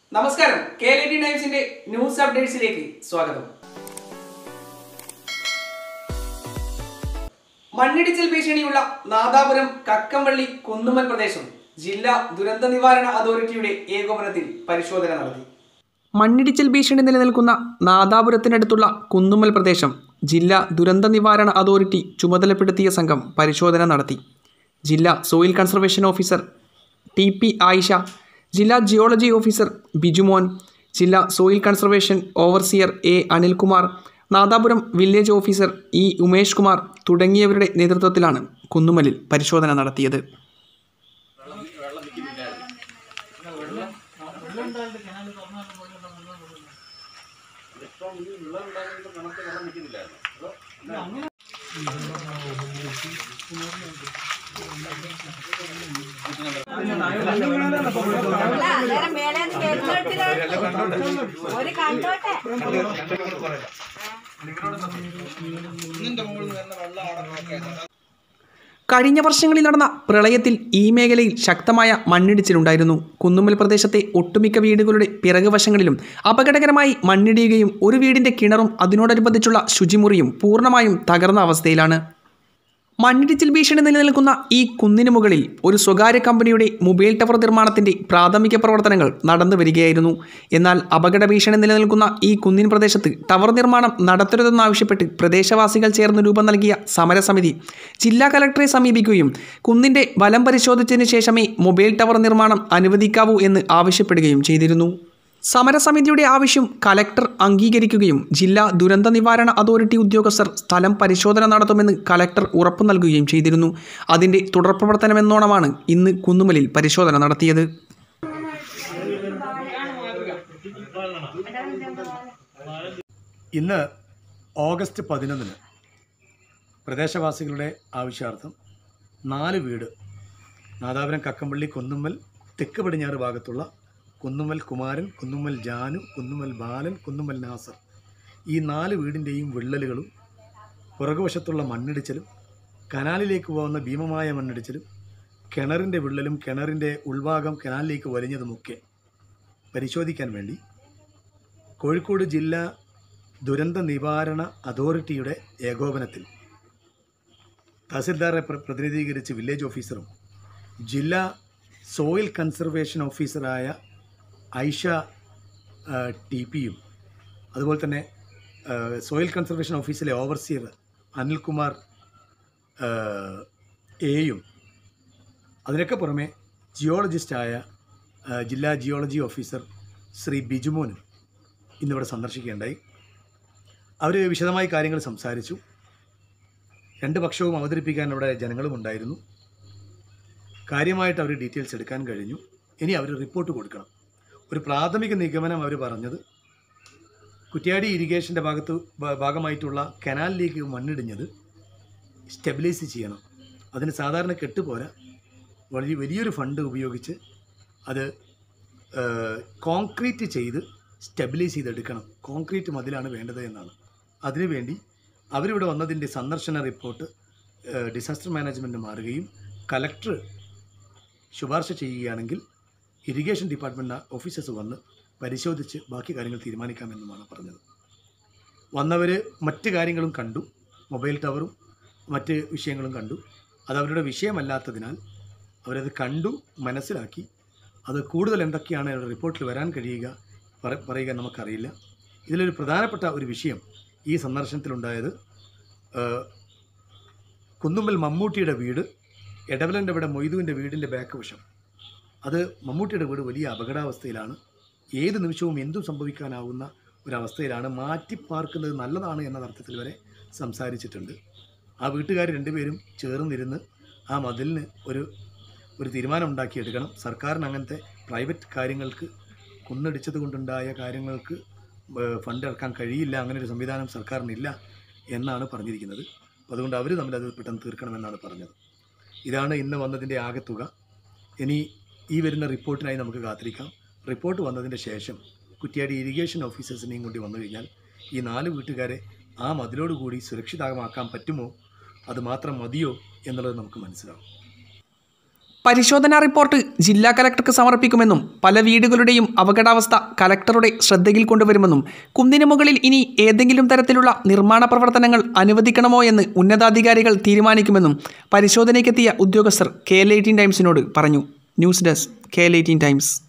നമസ്കാരം കേരള ടൈംസിന്റെ ന്യൂസ് അപ്ഡേറ്റ്സിലേക്ക് സ്വാഗതം മണ്ണിടിച്ചിൽ ഭീഷണിയുള്ള നാദാപുരം കക്കംവള്ളി കുന്നുമ്മൽ പ്രദേശം ജില്ലാ ദുരന്ത നിവാരണ അതോറിറ്റിയുടെ ഏകോപനത്തിൽ പരിശോധന നടത്തി മണ്ണിടിച്ചിൽ ഭീഷണി നിലനിൽക്കുന്ന നാദാപുരത്തിനടുത്തുള്ള കുന്നുമ്മൽ പ്രദേശം ജില്ലാ ദുരന്ത നിവാരണ അതോറിറ്റി ചുമതലപ്പെടുത്തിയ സംഘം പരിശോധന നടത്തി ജില്ലാ soil conservation officer T P Ayisha ജില്ലാ ജിയോളജി ഓഫീസർ ബിജുമോൻ ജില്ലാ soil conservation overseer A Anilkumar Nadapuram village officer E Umesh Kumar തുടങ്ങിയവരുടെ നേതൃത്വത്തിലാണ് കുന്നുമലിൽ പരിശോധന നടത്തിയത് അല്ല അന്നേരം മേലേന്ന് വരുന്നിടത്തില് ഒരു കണ്ടോട്ടെ കഴിഞ്ഞ വർഷങ്ങളിൽ നടന്ന പ്രളയത്തിൽ ഈ മേഖലയിൽ ശക്തമായ മണ്ണിടിച്ചിലുണ്ടായിരുന്നു കുന്നുമ്മൽ പ്രദേശത്തെ ഒട്ടുമിക്ക വീടുകളുടെ പിറകുവശങ്ങളിലും അപകടകരമായി മണ്ണിടിയുകയും ഒരു വീടിന്റെ കിണറും അതിനോടനുബന്ധിച്ചുള്ള ശുചിമുറിയും പൂർണ്ണമായും തകർന്ന അവസ്ഥയിലാണ് മണ്ണിടിച്ചിൽ ഭീഷണി നിലനിൽക്കുന്ന ഈ കുന്നിന് മുകളിൽ ഒരു സ്വകാര്യ കമ്പനിയുടെ മൊബൈൽ ടവർ നിർമ്മാണത്തിന്റെ പ്രാഥമിക പ്രവർത്തനങ്ങൾ നടന്നു വരികയായിരുന്നു എന്നാൽ അപകട ഭീഷണി നിലനിൽക്കുന്ന ഈ കുന്നിൻ പ്രദേശത്ത് ടവർ നിർമ്മാണം നടത്തരുതെന്നാവശ്യപ്പെട്ട് പ്രദേശവാസികൾ ചേർന്ന് രൂപം നൽകിയ സമരസമിതി ജില്ലാ കലക്ടറെ സമീപിക്കുകയും കുന്നിന്റെ ബലം പരിശോധിച്ചതിന് ശേഷമേ മൊബൈൽ ടവർ നിർമ്മാണം അനുവദിക്കാവൂ എന്ന് ആവശ്യപ്പെടുകയും ചെയ്തിരുന്നു സമരസമിതിയുടെ ആവശ്യം കലക്ടർ അംഗീകരിക്കുകയും ജില്ലാ ദുരന്ത നിവാരണ അതോറിറ്റി ഉദ്യോഗസ്ഥർ സ്ഥലം പരിശോധന നടത്തുമെന്ന് കലക്ടർ ഉറപ്പു നൽകുകയും ചെയ്തിരുന്നു അതിന്റെ തുടർപ്രവർത്തനമെന്നോണമാണ് ഇന്ന് കുന്നുമലിൽ പരിശോധന നടത്തിയത് ഇന്ന് ഓഗസ്റ്റ് പതിനൊന്നിന് പ്രദേശവാസികളുടെ ആവശ്യാർത്ഥം നാല് വീട് നാദാപുരം കക്കമ്പള്ളി കുന്നുമ്മൽ തെക്ക് പടിഞ്ഞാറ് ഭാഗത്തുള്ള കുന്നുമ്മൽ കുമാരൻ കുന്നുമ്മൽ ജാനു കുന്നുമ്മൽ ബാലൻ കുന്നുമ്മൽ നാസർ ഈ നാല് വീടിൻ്റെയും വിള്ളലുകളും പുറകുവശത്തുള്ള മണ്ണിടിച്ചിലും കനാലിലേക്ക് പോകുന്ന ഭീമമായ മണ്ണിടിച്ചിലും കിണറിൻ്റെ വിള്ളലും കിണറിൻ്റെ ഉൾഭാഗം കനാലിലേക്ക് വലിഞ്ഞതുമൊക്കെ പരിശോധിക്കാൻ വേണ്ടി കോഴിക്കോട് ജില്ലാ ദുരന്ത നിവാരണ അതോറിറ്റിയുടെ ഏകോപനത്തിൽ തഹസിൽദാറെ പ്ര- പ്രതിനിധീകരിച്ച് വില്ലേജ് ഓഫീസറും ജില്ലാ സോയിൽ കൺസർവേഷൻ ഓഫീസറായ ഐഷ ആ, ടി പിയും അതുപോലെ തന്നെ ആ, സോയിൽ കൺസർവേഷൻ ഓഫീസിലെ ഓവർസിയർ അനിൽകുമാർ ആ, എയും അതിനൊക്കെ പുറമെ ജിയോളജിസ്റ്റായ ആ, ജില്ലാ ജിയോളജി ഓഫീസർ ശ്രീ ബിജുമോനും ഇന്നിവിടെ സന്ദർശിക്കുകയുണ്ടായി അവർ വിശദമായി കാര്യങ്ങൾ സംസാരിച്ചു രണ്ട് പക്ഷവും അവതരിപ്പിക്കാൻ ഇവിടെ ജനങ്ങളും ഉണ്ടായിരുന്നു കാര്യമായിട്ട് അവർ ഡീറ്റെയിൽസ് എടുക്കാൻ കഴിഞ്ഞു ഇനി അവർ റിപ്പോർട്ട് കൊടുക്കണം ഒരു പ്രാഥമിക നിഗമനം അവർ പറഞ്ഞത് കുറ്റ്യാടി ഇറിഗേഷൻ്റെ ഭാഗത്ത് ഭാ- ഭാഗമായിട്ടുള്ള കനാലിലേക്ക് മണ്ണിടിഞ്ഞത് സ്റ്റെബിലൈസ് ചെയ്യണം അതിന് സാധാരണ കെട്ടുപോരാ വലിയ വലിയൊരു ഫണ്ട് ഉപയോഗിച്ച് അത് കോൺക്രീറ്റ് ചെയ്ത് സ്റ്റെബിലൈസ് ചെയ്തെടുക്കണം കോൺക്രീറ്റ് മതിലാണ് വേണ്ടത് എന്നാണ് അതിനുവേണ്ടി അവരിവിടെ വന്നതിൻ്റെ സന്ദർശന റിപ്പോർട്ട് ഡിസാസ്റ്റർ മാനേജ്മെൻറ്റ് മാറുകയും കലക്ടർ ശുപാർശ ചെയ്യുകയാണെങ്കിൽ ഇറിഗേഷൻ ഡിപ്പാർട്ട്മെൻറ്റ് ഓഫീസേഴ്സ് വന്ന് പരിശോധിച്ച് ബാക്കി കാര്യങ്ങൾ തീരുമാനിക്കാമെന്നുമാണ് പറഞ്ഞത് വന്നവർ മറ്റ് കാര്യങ്ങളും കണ്ടു മൊബൈൽ ടവറും മറ്റ് വിഷയങ്ങളും കണ്ടു അത് അവരുടെ വിഷയമല്ലാത്തതിനാൽ അവരത് കണ്ടു മനസ്സിലാക്കി അത് കൂടുതൽ എന്തൊക്കെയാണ് അവരുടെ റിപ്പോർട്ടിൽ വരാൻ കഴിയുക പറ- പറയുക നമുക്കറിയില്ല ഇതിലൊരു പ്രധാനപ്പെട്ട ഒരു വിഷയം ഈ സന്ദർശനത്തിലുണ്ടായത് ആ, കുന്നുമ്മൽ മമ്മൂട്ടിയുടെ വീട് എടവലൻ്റെ ഇവിടെ മൊയ്തുവിൻ്റെ വീടിൻ്റെ ബാക്ക് വശം അത് മമ്മൂട്ടിയുടെ വീട് വലിയ അപകടാവസ്ഥയിലാണ് ഏത് നിമിഷവും എന്തും സംഭവിക്കാനാവുന്ന ഒരവസ്ഥയിലാണ് മാറ്റിപ്പാർക്കുന്നത് നല്ലതാണ് എന്ന അർത്ഥത്തിൽ വരെ സംസാരിച്ചിട്ടുണ്ട് ആ വീട്ടുകാർ രണ്ടുപേരും ചേർന്നിരുന്ന് ആ മതിലിന് ഒരു ഒരു തീരുമാനം ഉണ്ടാക്കിയെടുക്കണം സർക്കാരിന് അങ്ങനത്തെ പ്രൈവറ്റ് കാര്യങ്ങൾക്ക് കുന്നിടിച്ചത് കൊണ്ടുണ്ടായ കാര്യങ്ങൾക്ക് ഏഹ്, ഫണ്ട് ഇറക്കാൻ കഴിയില്ല അങ്ങനെ ഒരു സംവിധാനം സർക്കാരിനില്ല എന്നാണ് പറഞ്ഞിരിക്കുന്നത് അപ്പോൾ അതുകൊണ്ട് അവർ തമ്മിൽ അത് പെട്ടെന്ന് തീർക്കണമെന്നാണ് പറഞ്ഞത് ഇതാണ് ഇന്ന് വന്നതിൻ്റെ ആകെത്തുക ഇനി ഈ വരുന്ന റിപ്പോർട്ടിനായി നമുക്ക് കാത്തിരിക്കാം റിപ്പോർട്ട് വന്നതിൻ്റെ ശേഷം കുറ്റ്യാടി ഇറിഗേഷൻ ഓഫീസേഴ്സിനെയും കൊണ്ട് വന്നു കഴിഞ്ഞാൽ ഈ നാല് വീട്ടുകാരെ ആ മതിലോടുകൂടി സുരക്ഷിതമാക്കാൻ പറ്റുമോ അത് മാത്രം മതിയോ എന്നുള്ളത് നമുക്ക് മനസ്സിലാവും പരിശോധനാ റിപ്പോർട്ട് ജില്ലാ കലക്ടർക്ക് സമർപ്പിക്കുമെന്നും പല വീടുകളുടെയും അപകടാവസ്ഥ കലക്ടറുടെ ശ്രദ്ധയിൽ കൊണ്ടുവരുമെന്നും കുന്നിന് മുകളിൽ ഇനി ഏതെങ്കിലും തരത്തിലുള്ള നിർമ്മാണ പ്രവർത്തനങ്ങൾ അനുവദിക്കണമോ എന്ന് ഉന്നതാധികാരികൾ തീരുമാനിക്കുമെന്നും പരിശോധനയ്ക്കെത്തിയ ഉദ്യോഗസ്ഥർ കെ എൽ എയ്റ്റീൻ ടൈംസിനോട് പറഞ്ഞു news desk K L eighteen times